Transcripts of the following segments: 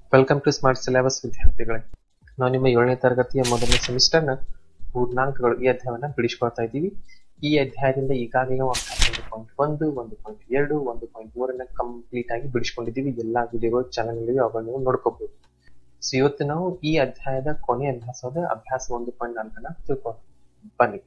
welcome to smart syllabus ವಿದ್ಯಾರ್ಥಿಗಳೇ ನಾವು ನಿಮ್ಮ ಏಳನೇ ತರಗತಿಯ ಮೊದಲನೇ ಸೆಮಿಸ್ಟರ್ನ ಪೂರ್ಣಾಂಕಗಳು ಈ ಅಧ್ಯಾಯವನ್ನ ಬಿಡಿಸ್ಕೊಳ್ತಾ ಇದ್ದೀವಿ ಈ ಅಧ್ಯಾಯದಿಂದ ಈಗಾಗಲೇ ನಾವು ಅಭ್ಯಾಸ ಒಂದು ಪಾಯಿಂಟ್ ಒಂದು ಒಂದು ಪಾಯಿಂಟ್ ಎರಡು ಒಂದು ಪಾಯಿಂಟ್ ಮೂರನ್ನ ಕಂಪ್ಲೀಟ್ ಆಗಿ ಬಿಡಿಸ್ಕೊಂಡಿದ್ದೀವಿ ಎಲ್ಲಾ ವಿಡಿಯೋಗಳು ಚಾನಲ್ ಅಲ್ಲಿ ಅವುಗಳನ್ನ ನೀವು ನೋಡ್ಕೋಬಹುದು ಸೊ ಇವತ್ತು ನಾವು ಈ ಅಧ್ಯಾಯದ ಕೊನೆ ಅಭ್ಯಾಸವಾದ ಅಭ್ಯಾಸ ಒಂದು ಪಾಯಿಂಟ್ ನಾಲ್ಕನ್ನ ತಿಳ್ಕೊಂಡು ಬನ್ನಿ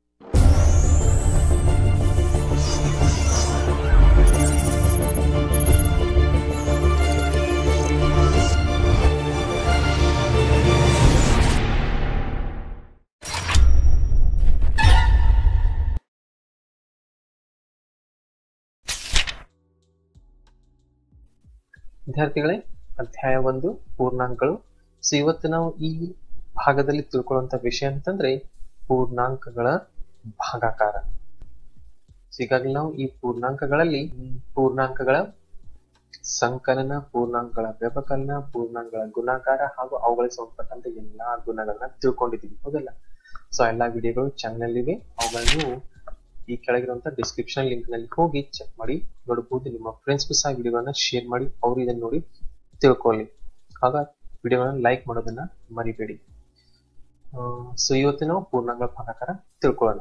ವಿದ್ಯಾರ್ಥಿಗಳೇ ಅಧ್ಯಾಯ ಒಂದು ಪೂರ್ಣಾಂಕಗಳು ಸೊ ಇವತ್ತು ನಾವು ಈ ಭಾಗದಲ್ಲಿ ತಿಳ್ಕೊಳ್ಳುವಂತ ವಿಷಯ ಅಂತಂದ್ರೆ ಪೂರ್ಣಾಂಕಗಳ ಭಾಗಾಕಾರ ಸೊ ಈಗಾಗಲೇ ನಾವು ಈ ಪೂರ್ಣಾಂಕಗಳಲ್ಲಿ ಪೂರ್ಣಾಂಕಗಳ ಸಂಕಲನ ಪೂರ್ಣಾಂಕಗಳ ವ್ಯವಕಲನ ಪೂರ್ಣಾಂಕಗಳ ಗುಣಾಕಾರ ಹಾಗೂ ಅವುಗಳಿಗೆ ಸಂಬಂಧಪಟ್ಟಂತ ಎಲ್ಲಾ ಗುಣಗಳನ್ನ ತಿಳ್ಕೊಂಡಿದ್ದೀವಿ ಹೌದಲ್ಲ ಸೊ ಎಲ್ಲಾ ವಿಡಿಯೋಗಳು ಚಾನಲ್ ಇವೆ ಅವುಗಳನ್ನ ನೀವು ಈ ಕೆಳಗಿರುವಂತ ಡಿಸ್ಕ್ರಿಪ್ಷನ್ ಲಿಂಕ್ ನಲ್ಲಿ ಹೋಗಿ ಚೆಕ್ ಮಾಡಿ ನೋಡಬಹುದು ನಿಮ್ಮ ಫ್ರೆಂಡ್ಸ್ಗೂ ಸಹ ವಿಡಿಯೋಗಳನ್ನ ಶೇರ್ ಮಾಡಿ ಅವರು ಇದನ್ನ ನೋಡಿ ತಿಳ್ಕೊಳ್ಳಿ ಆಗ ವಿಡಿಯೋಗಳನ್ನ ಲೈಕ್ ಮಾಡೋದನ್ನ ಮರಿಬೇಡಿ ಸೊ ಇವತ್ತು ನಾವು ಪೂರ್ಣಾಂಕ ಭಾಗಾಕಾರ ತಿಳ್ಕೊಳ್ಳೋಣ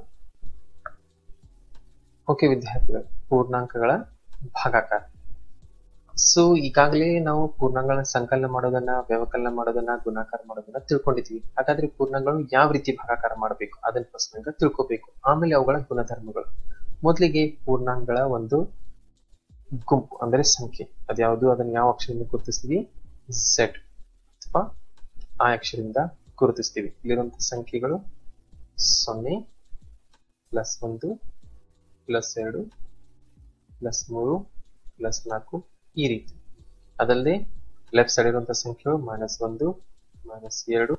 ಓಕೆ ವಿದ್ಯಾರ್ಥಿಗಳು ಪೂರ್ಣಾಂಕಗಳ ಭಾಗಾಕಾರ ಸೊ ಈಗಾಗಲೇ ನಾವು ಪೂರ್ಣಾಂಕಗಳ ಸಂಕಲನ ಮಾಡೋದನ್ನ ವ್ಯವಕಲನ ಮಾಡೋದನ್ನ ಗುಣಾಕಾರ ಮಾಡೋದನ್ನ ತಿಳ್ಕೊಂಡಿದ್ದೀವಿ ಹಾಗಾದ್ರೆ ಪೂರ್ಣಾಂಕಗಳು ಯಾವ ರೀತಿ ಭಾಗಾಕಾರ ಮಾಡಬೇಕು ಅದನ್ನ ಫಸ್ಟ್ ನಂಗೆ ತಿಳ್ಕೊಬೇಕು ಆಮೇಲೆ ಅವುಗಳ ಗುಣಧರ್ಮಗಳು ಮೊದಲಿಗೆ ಪೂರ್ಣಾಂಕಗಳ ಒಂದು ಗುಂಪು ಅಂದ್ರೆ ಸಂಖ್ಯೆ ಅದ್ಯಾವುದು ಅದನ್ನ ಯಾವ ಅಕ್ಷರದಿಂದ ಗುರುತಿಸ್ತೀವಿ ಸೆಟ್ ಅಥವಾ ಆ ಅಕ್ಷರದಿಂದ ಗುರುತಿಸ್ತೀವಿ ಇಲ್ಲಿರುವಂತಹ ಸಂಖ್ಯೆಗಳು ಸೊನ್ನೆ ಪ್ಲಸ್ ಒಂದು ಪ್ಲಸ್ ಎರಡು ಪ್ಲಸ್ ಮೂರು ಪ್ಲಸ್ ನಾಲ್ಕು ಈ ರೀತಿ ಅದಲ್ಲದೆ ಲೆಫ್ಟ್ ಸೈಡ್ ಇರುವಂತಹ ಸಂಖ್ಯೆಗಳು ಮೈನಸ್ ಒಂದು ಮೈನಸ್ ಎರಡು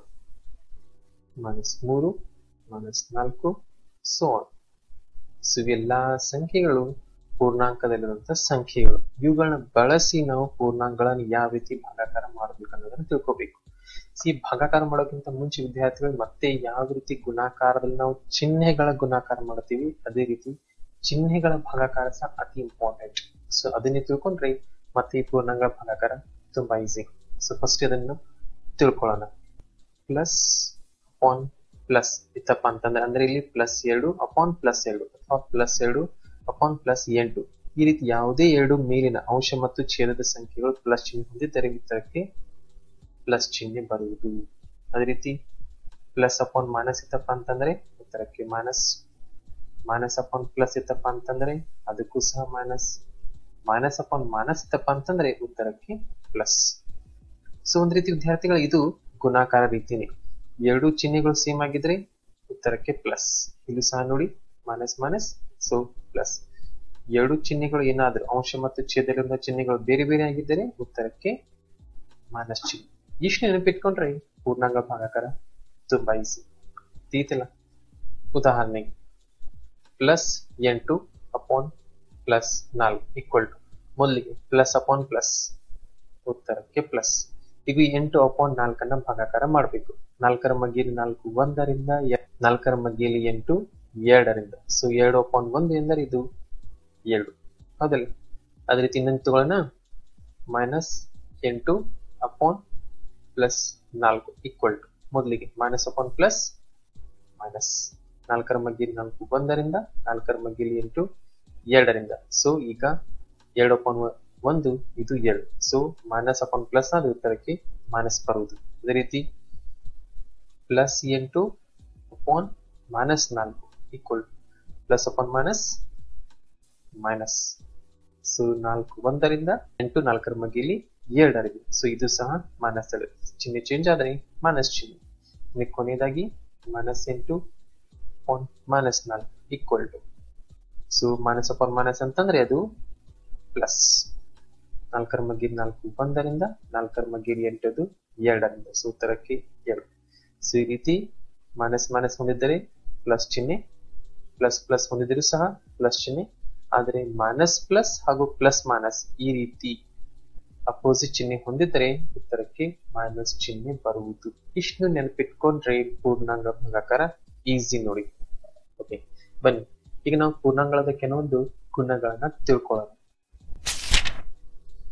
ಮೈನಸ್ ಮೂರು ಮೈನಸ್ ನಾಲ್ಕು ಸೋ ಸೊ ಇವೆಲ್ಲಾ ಸಂಖ್ಯೆಗಳು ಪೂರ್ಣಾಂಕದಲ್ಲಿರುವಂತಹ ಸಂಖ್ಯೆಗಳು ಇವುಗಳನ್ನ ಬಳಸಿ ನಾವು ಪೂರ್ಣಾಂಕಗಳನ್ನ ಯಾವ ರೀತಿ ಭಾಗಾಕಾರ ಮಾಡಬೇಕು ಅನ್ನೋದನ್ನ ತಿಳ್ಕೊಬೇಕು ಈ ಭಾಗಾಕಾರ ಮಾಡೋಕ್ಕಿಂತ ಮುಂಚೆ ವಿದ್ಯಾರ್ಥಿಗಳು ಮತ್ತೆ ಯಾವ ರೀತಿ ಗುಣಾಕಾರದಲ್ಲಿ ನಾವು ಚಿಹ್ನೆಗಳ ಗುಣಾಕಾರ ಮಾಡ್ತೀವಿ ಅದೇ ರೀತಿ ಚಿಹ್ನೆಗಳ ಭಾಗಾಕಾರ ಸಹ ಅತಿ ಇಂಪಾರ್ಟೆಂಟ್ ಸೊ ಅದನ್ನೇ ತಿಳ್ಕೊಂಡ್ರೆ ಮತ್ತೆ ಈ ಪೂರ್ಣಾಂಗ ಭಾಗಾಕಾರ ತುಂಬಾ ಈಸಿ ಸೊ ಫಸ್ಟ್ ಅದನ್ನು ತಿಳ್ಕೊಳ್ಳೋಣ ಪ್ಲಸ್ ಅಪಾನ್ ಪ್ಲಸ್ ಇತ್ತಪ್ಪ ಅಂತಂದ್ರೆ ಅಂದ್ರೆ ಇಲ್ಲಿ ಪ್ಲಸ್ ಎರಡು ಅಪಾನ್ ಪ್ಲಸ್ ಎರಡು ಅಥವಾ ಪ್ಲಸ್ ಎರಡು ಅಪಾನ್ ಪ್ಲಸ್ ಎಂಟು ಈ ರೀತಿ ಯಾವುದೇ ಎರಡು ಮೇಲಿನ ಅಂಶ ಮತ್ತು ಛೇದದ ಸಂಖ್ಯೆಗಳು ಪ್ಲಸ್ ಚಿಹ್ನೆ ಹೊಂದಿದ್ದರೆ ಉತ್ತರಕ್ಕೆ ಪ್ಲಸ್ ಚಿಹ್ನೆ ಬರುವುದು ಅದೇ ರೀತಿ ಪ್ಲಸ್ ಅಪಾನ್ ಮೈನಸ್ ಇತ್ತಪ್ಪ ಅಂತಂದ್ರೆ ಉತ್ತರಕ್ಕೆ ಮೈನಸ್ ಮೈನಸ್ ಅಪಾನ್ ಪ್ಲಸ್ ಇತ್ತಪ್ಪ ಅಂತಂದ್ರೆ ಅದಕ್ಕೂ ಸಹ ಮೈನಸ್ ಮೈನಸ್ ಅಪಾನ್ ಮೈನಸ್ ಇತ್ತಪ್ಪ ಅಂತಂದ್ರೆ ಉತ್ತರಕ್ಕೆ ಪ್ಲಸ್ ಸೊ ಒಂದ್ ರೀತಿ ವಿದ್ಯಾರ್ಥಿಗಳು ಇದು ಗುಣಾಕಾರ ರೀತಿನೇ ಎರಡು ಚಿಹ್ನೆಗಳು ಸೇಮ್ ಆಗಿದ್ರೆ ಉತ್ತರಕ್ಕೆ ಪ್ಲಸ್ ಇದು ಸಹ ನೋಡಿ ಮೈನಸ್ ಮೈನಸ್ ಸೊ ಪ್ಲಸ್ ಎರಡು ಚಿಹ್ನೆಗಳು ಏನಾದ್ರು ಅಂಶ ಮತ್ತು ಛೇದಲಿರುವ ಚಿಹ್ನೆಗಳು ಬೇರೆ ಬೇರೆ ಆಗಿದ್ದರೆ ಉತ್ತರಕ್ಕೆ ಮೈನಸ್ ಚಿಹ್ನೆ ಇಷ್ಟು ನೆನಪಿಟ್ಕೊಂಡ್ರೆ ಪೂರ್ಣಾಂಗ ಭಾಗಾಕಾರ ತುಂಬಾ ಈಸಿ ತೀತಿಲ್ಲ ಉದಾಹರಣೆಗೆ ಪ್ಲಸ್ ಎಂಟು ಅಪಾನ್ ಪ್ಲಸ್ ನಾಲ್ಕು ಈಕ್ವಲ್ ಟು ಮೊದಲಿಗೆ ಪ್ಲಸ್ ಅಪಾನ್ ಪ್ಲಸ್ ಉತ್ತರಕ್ಕೆ ಪ್ಲಸ್ ಈಗ ಎಂಟು ಅಪಾನ್ ನಾಲ್ಕನ್ನ ಭಾಗಾಕಾರ ಮಾಡಬೇಕು ನಾಲ್ಕರ ಮಗ್ಗಿಯಲ್ಲಿ ನಾಲ್ಕು ಒಂದರಿಂದ ನಾಲ್ಕರ ಮಗ್ಗಿಯಲ್ಲಿ ಎಂಟು ಎರಡರಿಂದ ಸೊ ಎರಡು ಅಪಾನ್ ಒಂದು ಎಂದರೆ ಇದು ಎರಡು ಹೌದಲ್ಲ ಅದೇ ರೀತಿ ಇನ್ನೊಂದು ತಗೊಳ್ಳೋಣ ಮೈನಸ್ ಎಂಟು ಅಪಾನ್ ಪ್ಲಸ್ ನಾಲ್ಕು ಈಕ್ವಲ್ ಟು ಮೊದಲಿಗೆ ಮೈನಸ್ ಅಪಾನ್ ಪ್ಲಸ್ ಮೈನಸ್ ನಾಲ್ಕರ ಮಗ್ಗಿಲಿ ನಾಲ್ಕು ಒಂದರಿಂದ ನಾಲ್ಕರ ಮಗ್ಗಿಲಿ ಎಂಟು ಎರಡರಿಂದ ಸೊ ಈಗ ಎರಡು ಅಪಾನ್ ಒಂದು ಇದು ಎರಡು ಸೊ ಮೈನಸ್ ಅಪಾನ್ ಪ್ಲಸ್ ಆದ ಉತ್ತರಕ್ಕೆ ಮೈನಸ್ ಬರುವುದು ಅದೇ ರೀತಿ ಪ್ಲಸ್ ಎಂಟು ಅಪಾನ್ ಮೈನಸ್ ನಾಲ್ಕು equal plus upon minus minus so ನಾಲ್ಕು ಒಂದರಿಂದ ಎಂಟು ನಾಲ್ಕರ ಮಗ್ಗಿಲಿ ಎರಡರಿಂದ ಸೊ ಇದು ಸಹ ಮೈನಸ್ ಎರಡು ಚಿಹ್ನೆ ಚೇಂಜ್ ಆದ್ರೆ ಮೈನಸ್ ಚಿಹ್ನೆ ಕೊನೆಯದಾಗಿ ಮೈನಸ್ ಎಂಟು ಅಪಾನ್ ಮೈನಸ್ ನಾಲ್ಕು equal to so minus upon minus ಅಂತಂದ್ರೆ ಅದು ಪ್ಲಸ್ ನಾಲ್ಕರ ಮಗ್ಗಿಲಿ ನಾಲ್ಕು ಒಂದರಿಂದ ನಾಲ್ಕರ ಮಗ್ಗಿಲಿ ಎಂಟದು ಎರಡರಿಂದ ಸೊ ಉತ್ತರಕ್ಕೆ ಎರಡು ಸೊ ಈ ರೀತಿ ಮೈನಸ್ ಮೈನಸ್ ಹೊಂದಿದ್ದರೆ ಪ್ಲಸ್ ಚಿಹ್ನೆ ಪ್ಲಸ್ ಪ್ಲಸ್ ಹೊಂದಿದ್ದರೂ ಸಹ ಪ್ಲಸ್ ಚಿಹ್ನೆ ಆದರೆ ಮೈನಸ್ ಪ್ಲಸ್ ಹಾಗೂ ಪ್ಲಸ್ ಮೈನಸ್ ಈ ರೀತಿ ಅಪೋಸಿಟ್ ಚಿಹ್ನೆ ಹೊಂದಿದ್ದರೆ ಉತ್ತರಕ್ಕೆ ಮೈನಸ್ ಚಿಹ್ನೆ ಬರುವುದು ಇಷ್ಟು ನೆನಪಿಟ್ಕೊಂಡ್ರೆ ಪೂರ್ಣಾಂಗ ಭಾಗಾಕಾರ ಈಸಿ ನೋಡಿ ಓಕೆ ಬನ್ನಿ ಈಗ ನಾವು ಪೂರ್ಣಾಂಗದ ಕೆಲವೊಂದು ಗುಣಗಳನ್ನ ತಿಳ್ಕೊಳ್ಳೋಣ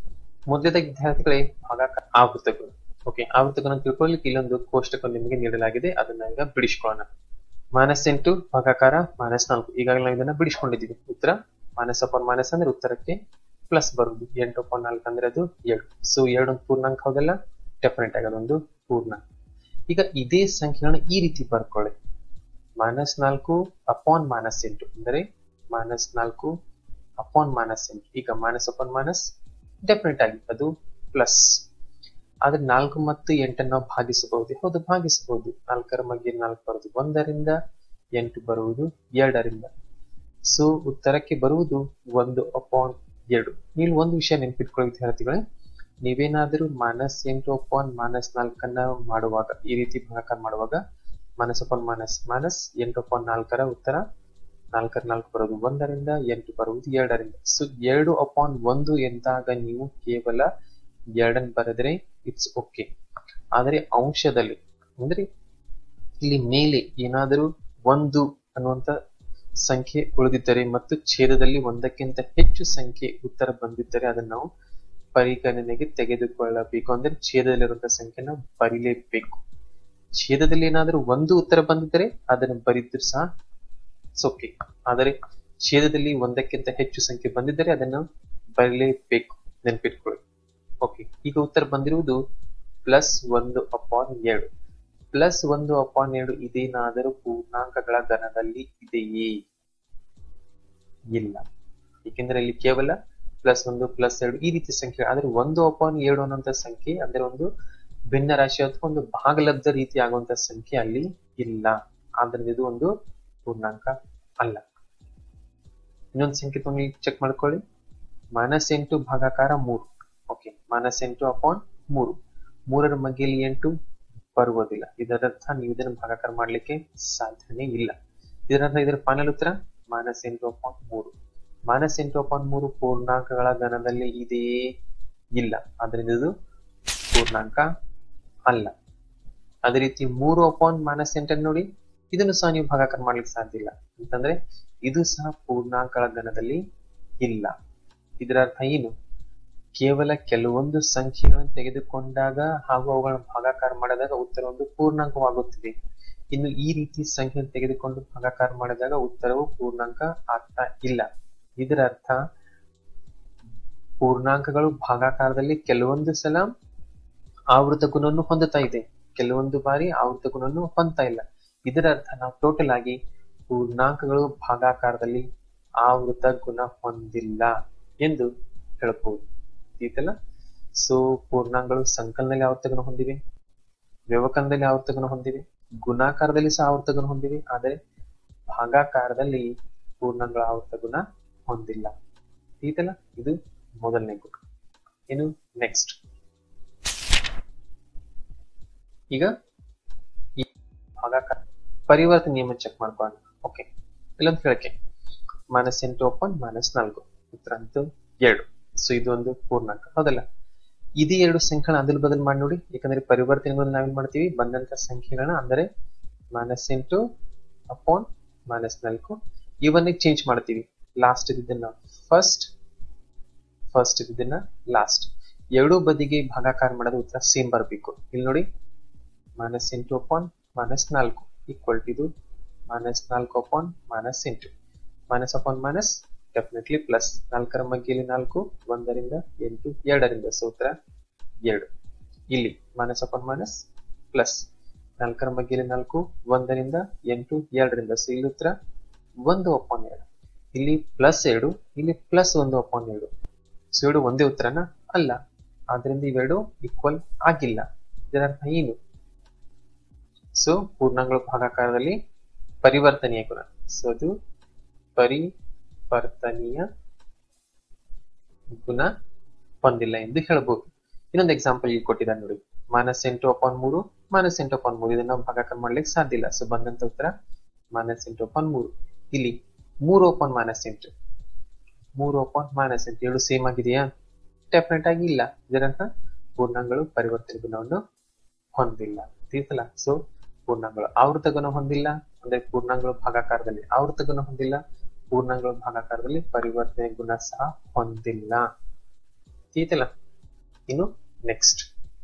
ಮೊದಲದ ವಿದ್ಯಾರ್ಥಿಗಳೇ ಭಾಗಾಕಾರ ಆವೃತ್ತಗಳು ಓಕೆ ಆವೃತ್ತಗಳನ್ನು ತಿಳ್ಕೊಳ್ಳಿಕ್ಕೆ ಇಲ್ಲೊಂದು ಕೋಷ್ಟಕ ನಿಮಗೆ ನೀಡಲಾಗಿದೆ ಅದನ್ನ ಈಗ ಬಿಡಿಸ್ಕೊಳ್ಳೋಣ ಮೈನಸ್ ಎಂಟು ಭಾಗಾಕಾರ ಮೈನಸ್ ನಾಲ್ಕು ಈಗಾಗಲೇ ನಾವು ಇದನ್ನ ಬಿಡಿಸ್ಕೊಂಡಿದ್ದೀವಿ ಉತ್ತರ ಮೈನಸ್ ಅಪಾನ್ ಮೈನಸ್ ಅಂದ್ರೆ ಉತ್ತರಕ್ಕೆ ಪ್ಲಸ್ ಬರುವುದು ಎಂಟು ಅಪಾನ್ ನಾಲ್ಕು ಅಂದ್ರೆ ಅದು ಎರಡು ಸೊ ಎರಡು ಪೂರ್ಣಾಂಕ ಹೌದಲ್ಲ ಡೆಫಿನೆಟ್ ಆಗಿ ಅದೊಂದು ಪೂರ್ಣಾಂಕ ಈಗ ಇದೇ ಸಂಖ್ಯೆಗಳನ್ನ ಈ ರೀತಿ ಬರ್ಕೊಳ್ಳಿ ಮೈನಸ್ ನಾಲ್ಕು ಅಪಾನ್ ಮೈನಸ್ ಎಂಟು ಅಂದರೆ ಮೈನಸ್ ನಾಲ್ಕು ಅಪಾನ್ ಮೈನಸ್ ಎಂಟು ಈಗ ಮೈನಸ್ ಅಪಾನ್ ಮೈನಸ್ ಡೆಫಿನೆಟ್ ಆಗಿ ಅದು ಪ್ಲಸ್ ಆದ್ರೆ ನಾಲ್ಕು ಮತ್ತು ಎಂಟನ್ನು ನಾವು ಭಾಗಿಸಬಹುದು ಹೌದು ಭಾಗಿಸಬಹುದು ನಾಲ್ಕರ ಮಧ್ಯೆ ನಾಲ್ಕು ಬರುವುದು ಒಂದರಿಂದ ಎಂಟು ಬರುವುದು ಎರಡರಿಂದ ಸೊ ಉತ್ತರಕ್ಕೆ ಬರುವುದು ಒಂದು ಅಪಾನ್ ಎರಡು ನೀವು ಒಂದು ವಿಷಯ ನೆನಪಿಟ್ಕೊಳ್ಳಿ ವಿದ್ಯಾರ್ಥಿಗಳೇ ನೀವೇನಾದರೂ ಮೈನಸ್ ಎಂಟು ಅಪಾನ್ ಮೈನಸ್ ನಾಲ್ಕನ್ನ ಮಾಡುವಾಗ ಈ ರೀತಿ ಭಾಗಾಕಾರ ಮಾಡುವಾಗ ಮೈನಸ್ ಅಪಾನ್ ಮೈನಸ್ ಮೈನಸ್ ಎಂಟು ಅಪಾನ್ ನಾಲ್ಕರ ಉತ್ತರ ನಾಲ್ಕರ ನಾಲ್ಕು ಬರೋದು ಒಂದರಿಂದ ಎಂಟು ಬರುವುದು ಎರಡರಿಂದ ಸೊ ಎರಡು ಅಪಾನ್ ಒಂದು ಎಂದಾಗ ನೀವು ಕೇವಲ ಎರಡನ್ನು ಬರೆದ್ರೆ ಇಟ್ಸ್ ಓಕೆ ಆದರೆ ಅಂಶದಲ್ಲಿ ಅಂದ್ರೆ ಇಲ್ಲಿ ಮೇಲೆ ಏನಾದರೂ ಒಂದು ಅನ್ನುವಂತ ಸಂಖ್ಯೆ ಉಳಿದಿದ್ದರೆ ಮತ್ತು ಛೇದದಲ್ಲಿ ಒಂದಕ್ಕಿಂತ ಹೆಚ್ಚು ಸಂಖ್ಯೆ ಉತ್ತರ ಬಂದಿದ್ದರೆ ಅದನ್ನು ನಾವು ಪರಿಗಣನೆಗೆ ತೆಗೆದುಕೊಳ್ಳಬೇಕು ಅಂದ್ರೆ ಛೇದದಲ್ಲಿರುವಂತಹ ಸಂಖ್ಯೆನ ಬರೀಲೇಬೇಕು ಛೇದದಲ್ಲಿ ಏನಾದರೂ ಒಂದು ಉತ್ತರ ಬಂದಿದ್ದರೆ ಅದನ್ನು ಬರಿದ್ರು ಸಹ ಓಕೆ ಆದರೆ ಛೇದದಲ್ಲಿ ಒಂದಕ್ಕಿಂತ ಹೆಚ್ಚು ಸಂಖ್ಯೆ ಬಂದಿದ್ದರೆ ಅದನ್ನು ಬರಲೇಬೇಕು ನೆನಪಿಟ್ಕೊಳ್ಳಿ ಓಕೆ ಈಗ ಉತ್ತರ ಬಂದಿರುವುದು ಪ್ಲಸ್ ಒಂದು ಅಪಾನ್ ಎರಡು ಪ್ಲಸ್ ಒಂದು ಅಪಾನ್ ಎರಡು ಇದೇನಾದರೂ ಪೂರ್ಣಾಂಕಗಳ ಘನದಲ್ಲಿ ಇದೆಯೇ ಇಲ್ಲ ಏಕೆಂದ್ರೆ ಇಲ್ಲಿ ಕೇವಲ ಪ್ಲಸ್ ಒಂದು ಪ್ಲಸ್ ಎರಡು ಈ ರೀತಿ ಸಂಖ್ಯೆ ಆದ್ರೆ ಒಂದು ಅಪಾನ್ ಎರಡು ಅನ್ನುವಂತ ಸಂಖ್ಯೆ ಅಂದ್ರೆ ಒಂದು ಭಿನ್ನ ರಾಶಿ ಅಥವಾ ಒಂದು ಭಾಗಲಬ್ಧ ರೀತಿ ಆಗುವಂತ ಸಂಖ್ಯೆ ಅಲ್ಲಿ ಇಲ್ಲ ಆದ್ರಿಂದ ಇದು ಒಂದು ಪೂರ್ಣಾಂಕ ಅಲ್ಲ ಇನ್ನೊಂದು ಸಂಖ್ಯೆ ತಗೊಂಡು ಚೆಕ್ ಮಾಡ್ಕೊಳ್ಳಿ ಮೈನಸ್ ಎಂಟು ಭಾಗಾಕಾರ ಮೂರು ಓಕೆ ಮೈನಸ್ ಎಂಟು ಅಪಾನ್ ಮೂರು ಮೂರರ ಮಧ್ಯೆಯಲ್ಲಿ ಎಂಟು ಬರುವುದಿಲ್ಲ ಇದರರ್ಥ ನೀವು ಇದನ್ನು ಭಾಗಾಕಾರ ಮಾಡ್ಲಿಕ್ಕೆ ಸಾಧ್ಯನೇ ಇಲ್ಲ ಇದರರ್ಥ ಇದರ ಫೈನಲ್ ಉತ್ತರ ಮೈನಸ್ ಎಂಟು ಅಪಾನ್ ಮೂರು ಮೈನಸ್ ಎಂಟು ಅಪಾನ್ ಮೂರು ಪೂರ್ಣಾಂಕಗಳ ಗಣದಲ್ಲಿ ಇದೆಯೇ ಇಲ್ಲ ಅದರಿಂದ ಇದು ಪೂರ್ಣಾಂಕ ಅಲ್ಲ ಅದೇ ರೀತಿ ಮೂರು ಅಪಾನ್ ಮೈನಸ್ ಎಂಟನ್ನು ನೋಡಿ ಇದನ್ನು ಸಹ ನೀವು ಭಾಗಾಕಾರ ಮಾಡ್ಲಿಕ್ಕೆ ಸಾಧ್ಯ ಇಲ್ಲ ಅಂತಂದ್ರೆ ಇದು ಸಹ ಪೂರ್ಣಾಂಕಗಳ ಗಣದಲ್ಲಿ ಇಲ್ಲ ಇದರ ಅರ್ಥ ಏನು ಕೇವಲ ಕೆಲವೊಂದು ಸಂಖ್ಯೆಗಳನ್ನು ತೆಗೆದುಕೊಂಡಾಗ ಹಾಗೂ ಅವುಗಳನ್ನು ಭಾಗಾಕಾರ ಮಾಡಿದಾಗ ಉತ್ತರ ಒಂದು ಪೂರ್ಣಾಂಕವಾಗುತ್ತದೆ ಇನ್ನು ಈ ರೀತಿ ಸಂಖ್ಯೆಯನ್ನು ತೆಗೆದುಕೊಂಡು ಭಾಗಾಕಾರ ಮಾಡಿದಾಗ ಉತ್ತರವು ಪೂರ್ಣಾಂಕ ಆಗ್ತಾ ಇಲ್ಲ ಇದರ ಅರ್ಥ ಪೂರ್ಣಾಂಕಗಳು ಭಾಗಾಕಾರದಲ್ಲಿ ಕೆಲವೊಂದು ಸಲ ಆವೃತ ಗುಣವನ್ನು ಹೊಂದುತ್ತಾ ಇದೆ ಕೆಲವೊಂದು ಬಾರಿ ಆವೃತ ಗುಣವನ್ನು ಹೊಂದ್ತಾ ಇಲ್ಲ ಇದರ ಅರ್ಥ ನಾವು ಟೋಟಲ್ ಆಗಿ ಪೂರ್ಣಾಂಕಗಳು ಭಾಗಾಕಾರದಲ್ಲಿ ಆವೃತ ಗುಣ ಹೊಂದಿಲ್ಲ ಎಂದು ಹೇಳಬಹುದು ಇದೆಲ್ಲ ಸೊ ಪೂರ್ಣಾಂಕಗಳು ಸಂಕಲನದಲ್ಲಿ ಆವೃತ ಗುಣ ಹೊಂದಿವೆ ವ್ಯವಕಲನದಲ್ಲಿ ಆವೃತ ಗುಣ ಹೊಂದಿವೆ ಗುಣಾಕಾರದಲ್ಲಿ ಸಹ ಆವೃತ ಗುಣ ಹೊಂದಿವೆ ಆದರೆ ಭಾಗಾಕಾರದಲ್ಲಿ ಪೂರ್ಣಾಂಕಗಳ ಆವೃತ ಗುಣ ಹೊಂದಿಲ್ಲ ಇದೆಲ್ಲ ಇದು ಮೊದಲನೇ ಗುಣ ಇನ್ನು ನೆಕ್ಸ್ಟ್ ಈಗ ಈ ಭಾಗಾಕಾರ ಪರಿವರ್ತನೆ ನಿಯಮ ಚೆಕ್ ಮಾಡ್ಕೊಳ್ಳೋಣ ಓಕೆ ಇಲ್ಲೊಂದು ಹೇಳಕ್ಕೆ ಮೈನಸ್ ಎಂಟು ಓಪನ್ ಮೈನಸ್ ನಾಲ್ಕು ಉತ್ತರ ಅಂತೂ ಎರಡು ಸೊ ಇದು ಒಂದು ಪೂರ್ಣಾಂಕ ಹೌದಲ್ಲ ಇದೇ ಎರಡು ಸಂಖ್ಯೆಗಳನ್ನ ಅದಲ್ ಬದಲ್ ಮಾಡಿ ನೋಡಿ ಯಾಕಂದ್ರೆ ಪರಿವರ್ತನೆಗಳನ್ನು ನಾವೇನ್ ಮಾಡ್ತೀವಿ ಬಂದಂತ ಸಂಖ್ಯೆಗಳನ್ನ ಅಂದರೆ ಮೈನಸ್ ಎಂಟು ಅಪಾನ್ ಮೈನಸ್ ನಾಲ್ಕು ಇವನ್ನೇ ಚೇಂಜ್ ಮಾಡ್ತೀವಿ ಲಾಸ್ಟ್ ಇದನ್ನ ಫಸ್ಟ್ ಫಸ್ಟ್ ಇದನ್ನ ಲಾಸ್ಟ್ ಎರಡೂ ಬದಿಗೆ ಭಾಗಾಕಾರ ಮಾಡೋದು ಉತ್ತರ ಸೇಮ್ ಬರಬೇಕು ಇಲ್ಲಿ ನೋಡಿ ಮೈನಸ್ ಎಂಟು ಅಪಾನ್ ಮೈನಸ್ ನಾಲ್ಕು ಈಕ್ವಲ್ ಟು ಇದು ಮೈನಸ್ ನಾಲ್ಕು ಅಪಾನ್ ಮೈನಸ್ ಎಂಟು minus upon minus definitely plus ನಾಲ್ಕರ ಮಧ್ಯೆಯಲ್ಲಿ ನಾಲ್ಕು ಒಂದರಿಂದ ಎಂಟು ಎರಡರಿಂದ ಸೂತ್ರ ಎರಡು ಇಲ್ಲಿ ಮೈನಸ್ ಅಪಾನ್ ಮೈನಸ್ ಪ್ಲಸ್ ನಾಲ್ಕರ ಮಧ್ಯೆಯಲ್ಲಿ ನಾಲ್ಕು ಒಂದರಿಂದ ಎಂಟು ಎರಡರಿಂದ ಸೊ ಇಲ್ಲಿ ಉತ್ತರ ಒಂದು ಅಪಾನ್ ಎರಡು ಇಲ್ಲಿ ಪ್ಲಸ್ ಎರಡು ಇಲ್ಲಿ ಪ್ಲಸ್ ಒಂದು ಅಪಾನ್ ಎರಡು ಸೊ ಎರಡು ಒಂದೇ ಉತ್ತರನ ಅಲ್ಲ ಆದ್ರಿಂದ ಇವೆರಡು ಈಕ್ವಲ್ ಆಗಿಲ್ಲ ಇದರ ಅರ್ಥ ಏನು ಸೊ ಪೂರ್ಣಾಂಕಗಳ ಭಾಗಾಕಾರದಲ್ಲಿ ಪರಿವರ್ತನೀಯ ಗುಣ ಸೊ ಅದು ಪರಿವರ್ತನೀಯ ಗುಣ ಹೊಂದಿಲ್ಲ ಎಂದು ಹೇಳಬಹುದು ಇನ್ನೊಂದು ಎಕ್ಸಾಂಪಲ್ ಇಲ್ಲಿ ಕೊಟ್ಟಿದ್ದಾರೆ ನೋಡಿ ಮೈನಸ್ ಎಂಟು ಅಪಾನ್ ಮೂರು ಮೈನಸ್ ಎಂಟು ಅಪಾನ್ ಮೂರು ಇದನ್ನ ನಾವು ಭಾಗಾಕಾರ ಮಾಡ್ಲಿಕ್ಕೆ ಸಾಧ್ಯ ಇಲ್ಲ ಸೊ ಬಂದಂತ ಉತ್ತರ ಮೈನಸ್ ಎಂಟು ಅಪಾನ್ ಮೂರು ಇಲ್ಲಿ ಮೂರು ಅಪಾನ್ ಮೈನಸ್ ಎಂಟು ಮೂರು ಅಪಾನ್ ಮೈನಸ್ ಎಂಟು ಎರಡು ಸೇಮ್ ಆಗಿದೆಯಾ ಡೆಫಿನೆಟ್ ಆಗಿ ಇಲ್ಲ ಇದರಂತ ಪೂರ್ಣಾಂಕಗಳು ಪರಿವರ್ತನೆ ಗುಣವನ್ನು ಹೊಂದಿಲ್ಲ ತಿಳಿಸಲ್ಲ ಸೊ ಪೂರ್ಣಾಂಕಗಳು ಆವೃತ ಗುಣ ಹೊಂದಿಲ್ಲ ಅಂದ್ರೆ ಪೂರ್ಣಾಂಕಗಳು ಭಾಗಾಕಾರದಲ್ಲಿ ಆವೃತ ಗುಣ ಹೊಂದಿಲ್ಲ ಪೂರ್ಣಾಂಕಗಳು ಭಾಗಾಕಾರದಲ್ಲಿ ಪರಿವರ್ತನೆ ಗುಣ ಸಹ ಹೊಂದಿಲ್ಲ ತಿಳಿತಲ್ಲ ಇನ್ನು ನೆಕ್ಸ್ಟ್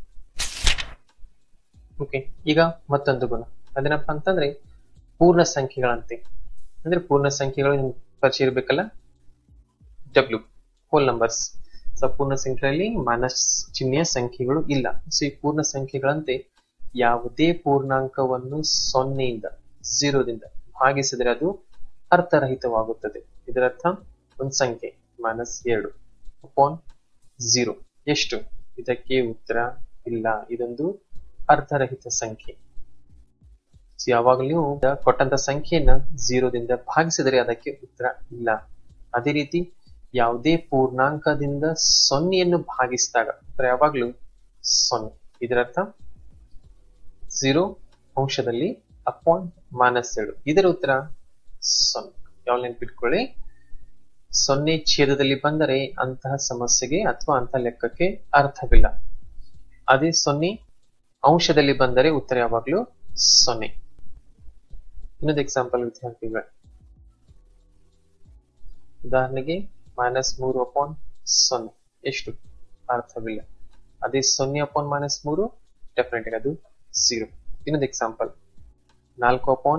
ಓಕೆ ಈಗ ಮತ್ತೊಂದು ಗುಣ ಅದೇನಪ್ಪ ಅಂತಂದ್ರೆ ಪೂರ್ಣ ಸಂಖ್ಯೆಗಳಂತೆ ಅಂದ್ರೆ ಪೂರ್ಣ ಸಂಖ್ಯೆಗಳು ನಿಮ್ಗೆ ಪರಿಚಯ ಇರಬೇಕಲ್ಲ ಡಬ್ಲ್ಯೂ ಹೋಲ್ ನಂಬರ್ಸ್ ಸೊ ಪೂರ್ಣ ಸಂಖ್ಯೆಯಲ್ಲಿ ಮೈನಸ್ ಚಿಹ್ನೆಯ ಸಂಖ್ಯೆಗಳು ಇಲ್ಲ ಸೊ ಈ ಪೂರ್ಣ ಸಂಖ್ಯೆಗಳಂತೆ ಯಾವುದೇ ಪೂರ್ಣಾಂಕವನ್ನು ಸೊನ್ನೆಯಿಂದ ಝೀರೋದಿಂದ ಭಾಗಿಸಿದರೆ ಅದು ಅರ್ಥರಹಿತವಾಗುತ್ತದೆ ಇದರರ್ಥ ಒಂದು ಸಂಖ್ಯೆ ಮೈನಸ್ ಎರಡು ಅಪಾನ್ ಝೀರೋ ಎಷ್ಟು ಇದಕ್ಕೆ ಉತ್ತರ ಇಲ್ಲ ಇದೊಂದು ಅರ್ಥರಹಿತ ಸಂಖ್ಯೆ So, ಯಾವಾಗಲೂ ನೀವು ಕೊಟ್ಟಂತ ಸಂಖ್ಯೆಯನ್ನ ಝೀರೋದಿಂದ ಭಾಗಿಸಿದರೆ ಅದಕ್ಕೆ ಉತ್ತರ ಇಲ್ಲ ಅದೇ ರೀತಿ ಯಾವುದೇ ಪೂರ್ಣಾಂಕದಿಂದ ಸೊನ್ನೆಯನ್ನು ಭಾಗಿಸಿದಾಗ ಉತ್ತರ ಯಾವಾಗಲೂ ಸೊನ್ನೆ ಇದರರ್ಥ ಝೀರೋ ಅಂಶದಲ್ಲಿ ಅಪಾನ್ ಮೈನಸ್ ಎರಡು ಇದರ ಉತ್ತರ ಸೊನ್ನೆ ಯಾವ ನೆನ್ಪಿಟ್ಕೊಳ್ಳಿ ಸೊನ್ನೆ ಛೇದದಲ್ಲಿ ಬಂದರೆ ಅಂತಹ ಸಮಸ್ಯೆಗೆ ಅಥವಾ ಅಂತಹ ಲೆಕ್ಕಕ್ಕೆ ಅರ್ಥವಿಲ್ಲ ಅದೇ ಸೊನ್ನೆ ಅಂಶದಲ್ಲಿ ಬಂದರೆ ಉತ್ತರ ಯಾವಾಗಲೂ ಸೊನ್ನೆ ಇನ್ನೊಂದು ಎಕ್ಸಾಂಪಲ್ ವಿದ್ಯಾರ್ಥಿಗಳು ಉದಾಹರಣೆಗೆ ಮೈನಸ್ ಮೂರು ಅಪಾನ್ ಸೊನ್ನೆ ಎಷ್ಟು ಅರ್ಥವಿಲ್ಲ ಅದೇ ಸೊನ್ನೆ ಅಪಾನ್ ಮೈನಸ್ ಮೂರು ಡೆಫಿನೆಟ್ ಆಗಿ ಅದು ಝೀರೋ ಇನ್ನೊಂದು ಎಕ್ಸಾಂಪಲ್ ನಾಲ್ಕು ಅಪಾನ್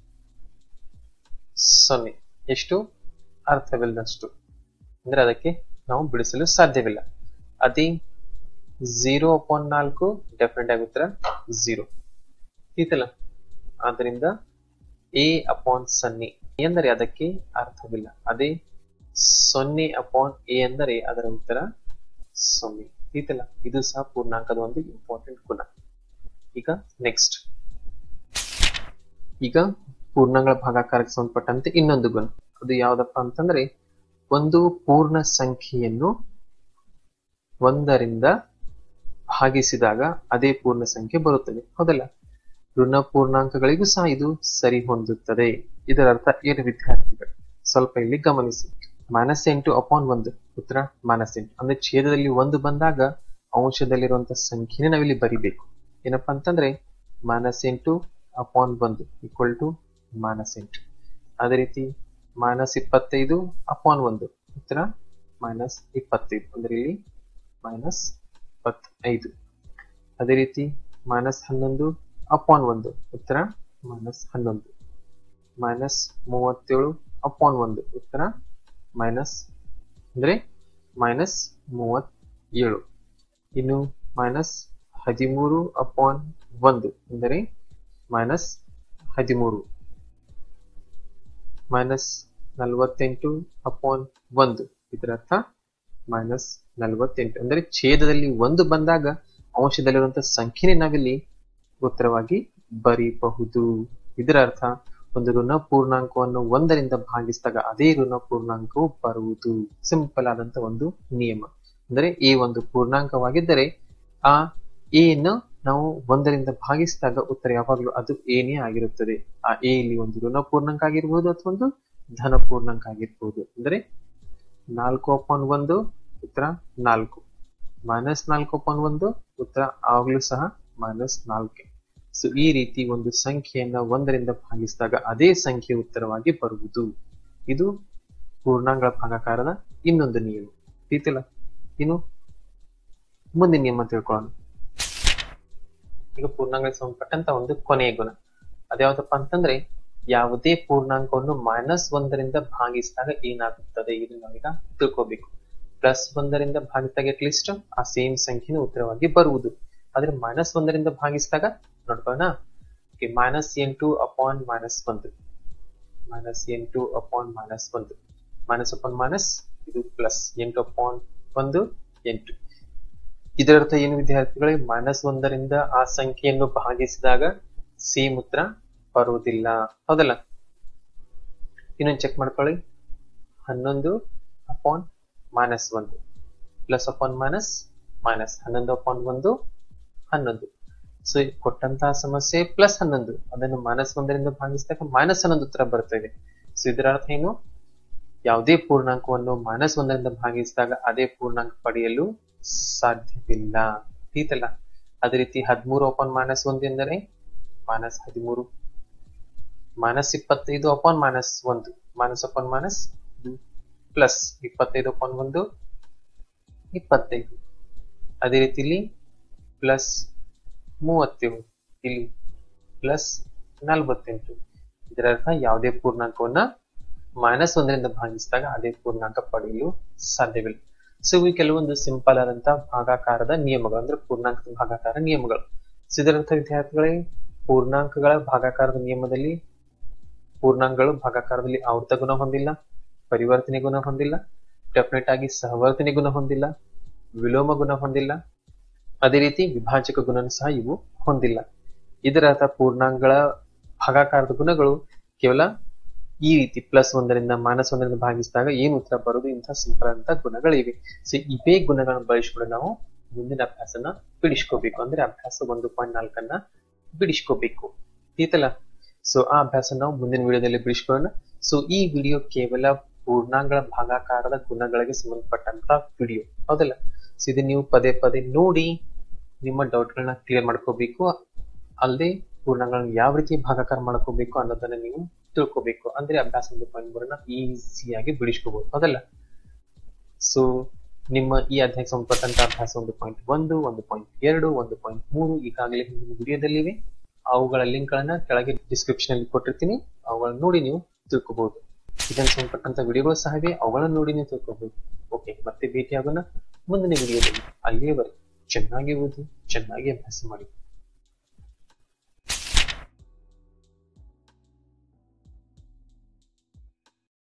ಸೊನ್ನೆ ಎಷ್ಟು ಅರ್ಥವಿಲ್ಲದಷ್ಟು ಅಂದ್ರೆ ಅದಕ್ಕೆ ನಾವು ಬಿಡಿಸಲು ಸಾಧ್ಯವಿಲ್ಲ ಅದೇ ಝೀರೋ ಅಪಾನ್ ನಾಲ್ಕು ಡೆಫಿನೆಟ್ ಆಗಿ ಉತ್ತರ ಝೀರೋ ಈತಲ್ಲ ಆದ್ದರಿಂದ ಎ ಅಪಾನ್ ಸೊನ್ನೆ ಎಂದರೆ ಅದಕ್ಕೆ ಅರ್ಥವಿಲ್ಲ ಅದೇ ಸೊನ್ನೆ ಅಪಾನ್ ಎ ಎಂದರೆ ಅದರ ಉತ್ತರ ಸೊನ್ನೆ ಈತಲ್ಲ ಇದು ಸಹ ಪೂರ್ಣಾಂಕದ ಒಂದು ಇಂಪಾರ್ಟೆಂಟ್ ಗುಣ ಈಗ ನೆಕ್ಸ್ಟ್ ಈಗ ಪೂರ್ಣಗಳ ಭಾಗಾಕಾರಕ್ಕೆ ಸಂಬಂಧಪಟ್ಟಂತೆ ಇನ್ನೊಂದು ಗುಣ ಅದು ಯಾವ್ದಪ್ಪ ಅಂತಂದ್ರೆ ಒಂದು ಪೂರ್ಣ ಸಂಖ್ಯೆಯನ್ನು ಒಂದರಿಂದ ಭಾಗಿಸಿದಾಗ ಅದೇ ಪೂರ್ಣ ಸಂಖ್ಯೆ ಬರುತ್ತದೆ ಹೌದಲ್ಲ ಋಣ ಪೂರ್ಣಾಂಕಗಳಿಗೂ ಸಹ ಇದು ಸರಿ ಹೊಂದುತ್ತದೆ ಇದರ ಅರ್ಥ ಏನು ವಿದ್ಯಾರ್ಥಿಗಳು ಸ್ವಲ್ಪ ಇಲ್ಲಿ ಗಮನಿಸಿ ಮೈನಸ್ ಎಂಟು ಅಪಾನ್ ಒಂದು ಉತ್ತರ ಮೈನಸ್ ಎಂಟು ಅಂದ್ರೆ ಛೇದದಲ್ಲಿ ಒಂದು ಬಂದಾಗ ಅಂಶದಲ್ಲಿರುವಂತಹ ಸಂಖ್ಯೆನೇ ನಾವಿಲ್ಲಿ ಬರಿಬೇಕು ಏನಪ್ಪಾ ಅಂತಂದ್ರೆ ಮೈನಸ್ ಎಂಟು ಅಪಾನ್ ಒಂದು ಈಕ್ವಲ್ ಟು ಮೈನಸ್ ಎಂಟು ಅದೇ ರೀತಿ ಮೈನಸ್ ಇಪ್ಪತ್ತೈದು ಅಪಾನ್ ಒಂದು ಉತ್ತರ ಮೈನಸ್ ಇಪ್ಪತ್ತೈದು ಅಂದ್ರೆ ಇಲ್ಲಿ ಮೈನಸ್ ಇಪ್ಪತ್ತೈದು ಅದೇ ರೀತಿ ಮೈನಸ್ ಹನ್ನೊಂದು ಅಪಾನ್ ಒಂದು ಉತ್ತರ ಮೈನಸ್ ಹನ್ನೊಂದು ಮೈನಸ್ ಮೂವತ್ತೇಳು ಅಪಾನ್ ಒಂದು ಉತ್ತರ ಮೈನಸ್ ಅಂದ್ರೆ ಮೈನಸ್ ಮೂವತ್ತೇಳು ಇನ್ನು ಮೈನಸ್ ಹದಿಮೂರು ಅಪಾನ್ ಒಂದು ಅಂದರೆ ಮೈನಸ್ ಹದಿಮೂರು ಮೈನಸ್ ನಲವತ್ತೆಂಟು ಅಪಾನ್ ಒಂದು ಇದರರ್ಥ ಮೈನಸ್ ನಲವತ್ತೆಂಟು ಅಂದರೆ ಛೇದದಲ್ಲಿ ಒಂದು ಬಂದಾಗ ಅಂಶದಲ್ಲಿರುವಂತಹ ಸಂಖ್ಯೆನೇ ನಾವಿಲ್ಲಿ ಉತ್ತರವಾಗಿ ಬರೀಬಹುದು ಇದರ ಅರ್ಥ ಒಂದು ಋಣ ಪೂರ್ಣಾಂಕವನ್ನು ಒಂದರಿಂದ ಭಾಗಿಸಿದಾಗ ಅದೇ ಋಣ ಪೂರ್ಣಾಂಕವು ಬರುವುದು ಸಿಂಪಲ್ ಆದಂತ ಒಂದು ನಿಯಮ ಅಂದರೆ ಎ ಒಂದು ಪೂರ್ಣಾಂಕವಾಗಿದ್ದರೆ ಆ ಎನ್ನು ನಾವು ಒಂದರಿಂದ ಭಾಗಿಸಿದಾಗ ಉತ್ತರ ಯಾವಾಗಲೂ ಅದು ಏನೇ ಆಗಿರುತ್ತದೆ ಆ ಎ ಇಲ್ಲಿ ಒಂದು ಋಣ ಪೂರ್ಣಾಂಕ ಆಗಿರ್ಬೋದು ಅಥವಾ ಒಂದು ಧನ ಪೂರ್ಣಾಂಕ ಆಗಿರ್ಬೋದು ಅಂದ್ರೆ ನಾಲ್ಕು ಅಪಾನ್ ಒಂದು ಉತ್ತರ ನಾಲ್ಕು ಮೈನಸ್ ನಾಲ್ಕು ಅಪಾನ್ ಒಂದು ಉತ್ತರ ಆವಾಗಲೂ ಸಹ ಮೈನಸ್ ನಾಲ್ಕೆ ಸೊ ಈ ರೀತಿ ಒಂದು ಸಂಖ್ಯೆಯನ್ನ ಒಂದರಿಂದ ಭಾಗಿಸಿದಾಗ ಅದೇ ಸಂಖ್ಯೆ ಉತ್ತರವಾಗಿ ಬರುವುದು ಇದು ಪೂರ್ಣಾಂಗಳ ಭಾಗಾಕಾರದ ಇನ್ನೊಂದು ನಿಯಮ ರೀತಿಲ್ಲ ಇನ್ನು ಮುಂದಿನ ನಿಯಮ ತಿಳ್ಕೊಳ್ಳೋಣ ಈಗ ಪೂರ್ಣಾಂಗಕ್ಕೆ ಸಂಬಂಧಪಟ್ಟಂತ ಒಂದು ಕೊನೆಯ ಗುಣ ಅದ್ಯಾವ್ದಪ್ಪ ಅಂತಂದ್ರೆ ಯಾವುದೇ ಪೂರ್ಣಾಂಕವನ್ನು ಮೈನಸ್ ಒಂದರಿಂದ ಭಾಗಿಸಿದಾಗ ಏನಾಗುತ್ತದೆ ಇದು ನಾವೀಗ ತಿಳ್ಕೋಬೇಕು ಪ್ಲಸ್ ಒಂದರಿಂದ ಭಾಗಿಸಿದಾಗ ಅಟ್ಲೀಸ್ಟ್ ಆ ಸೇಮ್ ಸಂಖ್ಯೆನ ಉತ್ತರವಾಗಿ ಬರುವುದು ಆದ್ರೆ ಮೈನಸ್ ಒಂದರಿಂದ ಭಾಗಿಸಿದಾಗ ನೋಡ್ಬೋಣ ಮೈನಸ್ ಎಂಟು ಅಪಾನ್ ಮೈನಸ್ ಒಂದು ಮೈನಸ್ ಎಂಟು ಅಪಾನ್ ಮೈನಸ್ ಒಂದು ಮೈನಸ್ ಅಪಾನ್ ಮೈನಸ್ ಇದು ಪ್ಲಸ್ ಎಂಟು ಅಪಾನ್ ಒಂದು ಎಂಟು ಇದರರ್ಥ ಏನು ವಿದ್ಯಾರ್ಥಿಗಳೇ ಮೈನಸ್ ಒಂದರಿಂದ ಆ ಸಂಖ್ಯೆಯನ್ನು ಭಾಗಿಸಿದಾಗ ಸೇಮ್ ಉತ್ತರ ಬರುವುದಿಲ್ಲ ಹೌದಲ್ಲ ಇನ್ನೊಂದು ಚೆಕ್ ಮಾಡ್ಕೊಳ್ಳಿ ಹನ್ನೊಂದು ಅಪಾನ್ ಮೈನಸ್ ಒಂದು ಪ್ಲಸ್ ಅಪಾನ್ ಮೈನಸ್ ಮೈನಸ್ ಹನ್ನೊಂದು ಅಪಾನ್ ಒಂದು ಹನ್ನೊಂದು ಸೊ ಕೊಟ್ಟಂತಹ ಸಮಸ್ಯೆ ಪ್ಲಸ್ ಹನ್ನೊಂದು ಅದನ್ನು ಮೈನಸ್ ಒಂದರಿಂದ ಭಾಗಿಸಿದಾಗ ಮೈನಸ್ ಹನ್ನೊಂದು ಉತ್ತರ ಬರ್ತದೆ ಸೊ ಇದರ ಅರ್ಥ ಏನು ಯಾವುದೇ ಪೂರ್ಣಾಂಕವನ್ನು ಮೈನಸ್ ಒಂದರಿಂದ ಭಾಗಿಸಿದಾಗ ಅದೇ ಪೂರ್ಣಾಂಕ ಪಡೆಯಲು ಸಾಧ್ಯವಿಲ್ಲ ಈತಲ್ಲ ಅದೇ ರೀತಿ ಹದಿಮೂರು ಅಪಾನ್ ಮೈನಸ್ ಒಂದು ಎಂದರೆ ಮೈನಸ್ ಹದಿಮೂರು ಮೈನಸ್ ಇಪ್ಪತ್ತೈದು ಅಪಾನ್ ಮೈನಸ್ ಒಂದು ಮೈನಸ್ ಅಪಾನ್ ಮೈನಸ್ ಪ್ಲಸ್ ಇಪ್ಪತ್ತೈದು ಅಪಾನ್ ಒಂದು ಇಪ್ಪತ್ತೈದು ಅದೇ ರೀತಿ ಇಲ್ಲಿ ಪ್ಲಸ್ ಮೂವತ್ತೇಳು ಇಲ್ಲಿ ಪ್ಲಸ್ ನಲವತ್ತೆಂಟು ಇದರ ಅರ್ಥ ಯಾವುದೇ ಪೂರ್ಣಾಂಕವನ್ನ ಮೈನಸ್ ಒಂದರಿಂದ ಭಾಗಿಸಿದಾಗ ಅದೇ ಪೂರ್ಣಾಂಕ ಪಡೆಯಲು ಸಾಧ್ಯವಿಲ್ಲ ಸೊ ಇವು ಕೆಲವೊಂದು ಸಿಂಪಲ್ ಆದಂತಹ ಭಾಗಾಕಾರದ ನಿಯಮಗಳು ಅಂದ್ರೆ ಪೂರ್ಣಾಂಕದ ಭಾಗಾಕಾರ ನಿಯಮಗಳು ಸೊ ಇದರರ್ಥ ವಿದ್ಯಾರ್ಥಿಗಳೇ ಪೂರ್ಣಾಂಕಗಳ ಭಾಗಾಕಾರದ ನಿಯಮದಲ್ಲಿ ಪೂರ್ಣಾಂಕಗಳು ಭಾಗಾಕಾರದಲ್ಲಿ ಆವೃತ ಗುಣ ಹೊಂದಿಲ್ಲ ಪರಿವರ್ತನೆ ಗುಣ ಹೊಂದಿಲ್ಲ ಡೆಫಿನೆಟ್ ಆಗಿ ಸಹವರ್ತನೆ ಗುಣ ಹೊಂದಿಲ್ಲ ವಿಲೋಮ ಗುಣ ಹೊಂದಿಲ್ಲ ಅದೇ ರೀತಿ ವಿಭಾಜಕ ಗುಣನೂ ಸಹ ಇವು ಹೊಂದಿಲ್ಲ ಇದರ ಅರ್ಥ ಪೂರ್ಣಾಂಕಗಳ ಭಾಗಾಕಾರದ ಗುಣಗಳು ಕೇವಲ ಈ ರೀತಿ ಪ್ಲಸ್ ಒಂದರಿಂದ ಮೈನಸ್ ಒಂದರಿಂದ ಭಾಗಿಸಿದಾಗ ಏನು ಉತ್ತರ ಬರೋದು ಇಂತಹ ಸಿಂಪಲ್ ಅಂತ ಗುಣಗಳಿವೆ ಸೊ ಇವೇ ಗುಣಗಳನ್ನು ಬಳಸಿಕೊಂಡು ನಾವು ಮುಂದಿನ ಅಭ್ಯಾಸನ ಬಿಡಿಸ್ಕೋಬೇಕು ಅಂದ್ರೆ ಅಭ್ಯಾಸ ಒಂದು ಪಾಯಿಂಟ್ ನಾಲ್ಕನ್ನ ಬಿಡಿಸ್ಕೋಬೇಕು ಈತಲ್ಲ ಸೊ ಆ ಅಭ್ಯಾಸ ನಾವು ಮುಂದಿನ ವಿಡಿಯೋದಲ್ಲಿ ಬಿಡಿಸ್ಕೊಳ್ಳೋಣ ಸೊ ಈ ವಿಡಿಯೋ ಕೇವಲ ಪೂರ್ಣಾಂಗಗಳ ಭಾಗಾಕಾರದ ಗುಣಗಳಿಗೆ ಸಂಬಂಧಪಟ್ಟಂತ ವಿಡಿಯೋ ಹೌದಲ್ಲ ಸೊ ಇದನ್ನ ನೀವು ಪದೇ ಪದೇ ನೋಡಿ ನಿಮ್ಮ ಡೌಟ್ಗಳನ್ನ ಕ್ಲಿಯರ್ ಮಾಡ್ಕೋಬೇಕು ಅಲ್ಲದೆ ಪೂರ್ಣಾಂಗಗಳನ್ನ ಯಾವ ರೀತಿ ಭಾಗಾಕಾರ ಮಾಡ್ಕೋಬೇಕು ಅನ್ನೋದನ್ನ ನೀವು ತಿಳ್ಕೋಬೇಕು ಅಂದ್ರೆ ಅಭ್ಯಾಸ ಒಂದು ಪಾಯಿಂಟ್ ಮೂರನ್ನ ಈಸಿಯಾಗಿ ಬಿಡಿಸ್ಕೋಬಹುದು ಹೌದಲ್ಲ ಸೊ ನಿಮ್ಮ ಈ ಅಧ್ಯಾಯಕ್ಕೆ ಸಂಬಂಧಪಟ್ಟಂತ ಅಭ್ಯಾಸ ಒಂದು ಪಾಯಿಂಟ್ ಒಂದು ಒಂದು ಪಾಯಿಂಟ್ ಎರಡು ಒಂದು ಪಾಯಿಂಟ್ ಮೂರು ಈಗಾಗಲೇ ಹಿಂದಿನ ವಿಡಿಯೋದಲ್ಲಿವೆ ಅವುಗಳ ಲಿಂಕ್ ಗಳನ್ನ ಕೆಳಗೆ ಡಿಸ್ಕ್ರಿಪ್ಷನ್ ಅಲ್ಲಿ ಕೊಟ್ಟಿರ್ತೀನಿ ಅವುಗಳನ್ನ ನೋಡಿ ನೀವು ತಿಳ್ಕೋಬಹುದು ಇದಕ್ಕೆ ಸಂಬಂಧಪಟ್ಟಂತ ವಿಡಿಯೋಗಳು ಸಹ ಇವೆ ಅವುಗಳನ್ನ ನೋಡಿ ನೀವು ತಿಳ್ಕೋಬಹುದು ಓಕೆ ಮತ್ತೆ ಭೇಟಿಯಾಗೋಣ ಮುಂದಿನ ವಿಡಿಯೋದಲ್ಲಿ ಅಲ್ಲಿಯವರೆಗೆ ಚೆನ್ನಾಗಿ ಓದಿ ಚೆನ್ನಾಗಿ ಅಭ್ಯಾಸ ಮಾಡಿ